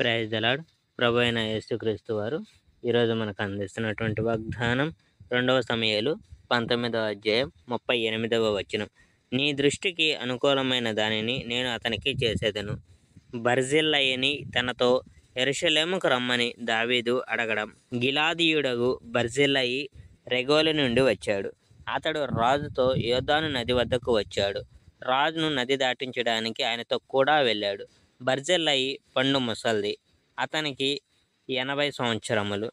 praise the Lord ప్రభు అయిన యేసుక్రీస్తు వారు ఈరోజు మనకు అందిస్తున్నటువంటి వాగ్దానం రెండవ సమయాలు పంతొమ్మిదవ అధ్యాయం ముప్పై ఎనిమిదవ వచనం నీ దృష్టికి అనుకూలమైన దానిని నేను అతనికి చేసేదను బర్జిల్లయ్యని తనతో ఎరుషలేముకు రమ్మని దావీదు అడగడం గిలాదీయుడగు బర్జిల్లయి రెగోలి నుండి వచ్చాడు అతడు రాజుతో యోధాను నది వద్దకు వచ్చాడు రాజును నది దాటించడానికి ఆయనతో కూడా వెళ్ళాడు బర్జెల్లయి పండు ముసల్ది అతనికి ఎనభై సంవత్సరములు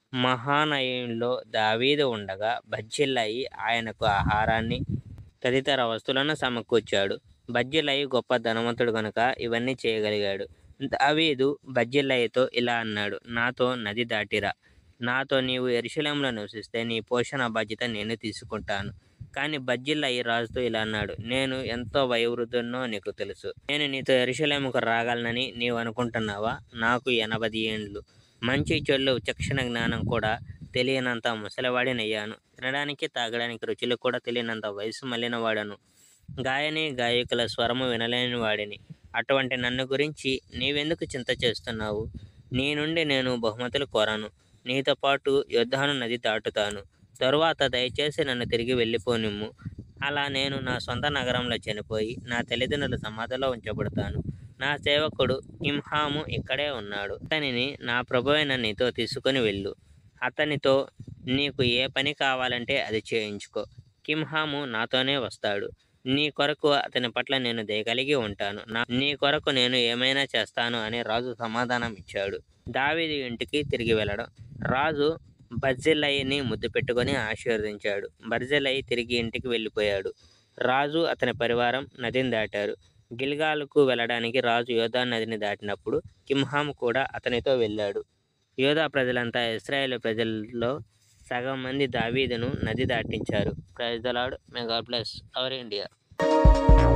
మహానయంలో దావీదు ఉండగా బజ్జిల్లయి ఆయనకు ఆహారాన్ని తదితర వస్తువులను సమకూర్చాడు బజ్జిల్లయి గొప్ప ధనవంతుడు కనుక ఇవన్నీ చేయగలిగాడు దావీదు బజ్జిల్లయితో ఇలా అన్నాడు నాతో నది దాటిరా నాతో నీవు ఎరుశలంలో నివసిస్తే నీ పోషణ బాధ్యత నేను తీసుకుంటాను కానీ బజ్జిల్లయి రాజుతో ఇలా అన్నాడు నేను ఎంతో వయోవృద్ధున్నో నీకు తెలుసు నేను నీతో ఎరుశలేముకు రాగలనని నీవు అనుకుంటున్నావా నాకు ఎనభై ఏండ్లు మంచి చెల్లు చక్షణ జ్ఞానం కూడా తెలియనంత ముసలివాడినయ్యాను తినడానికి తాగడానికి రుచులు కూడా తెలియనంత వయసు మళ్ళిన వాడను గాయని గాయకుల స్వరము వినలేని వాడిని అటువంటి నన్ను గురించి నీవెందుకు చింత చేస్తున్నావు నీ నుండి నేను బహుమతులు కోరాను నీతో పాటు యుద్ధాను నది దాటుతాను తరువాత దయచేసి నన్ను తిరిగి వెళ్ళిపోనిమ్ము అలా నేను నా సొంత నగరంలో చనిపోయి నా తల్లిదండ్రుల సమాధిలో ఉంచబడతాను నా సేవకుడు కింహాము ఇక్కడే ఉన్నాడు అతనిని నా ప్రభు అయిన నీతో తీసుకొని వెళ్ళు అతనితో నీకు ఏ పని కావాలంటే అది చేయించుకో కింహాము నాతోనే వస్తాడు నీ కొరకు అతని పట్ల నేను దయగలిగి ఉంటాను నా నీ కొరకు నేను ఏమైనా చేస్తాను అని రాజు సమాధానం ఇచ్చాడు దావీదు ఇంటికి తిరిగి వెళ్ళడం రాజు బర్జిల్లయ్యని ముద్దు పెట్టుకొని ఆశీర్వదించాడు బర్జిల్లయ్య తిరిగి ఇంటికి వెళ్ళిపోయాడు రాజు అతని పరివారం నదిని దాటారు గిల్గాలుకు వెళ్ళడానికి రాజు యోధా నదిని దాటినప్పుడు కింహాం కూడా అతనితో వెళ్ళాడు యోధా ప్రజలంతా ఇస్రాయేల్ ప్రజల్లో సగం మంది దావీదును నది దాటించారు praise the lord may God bless our India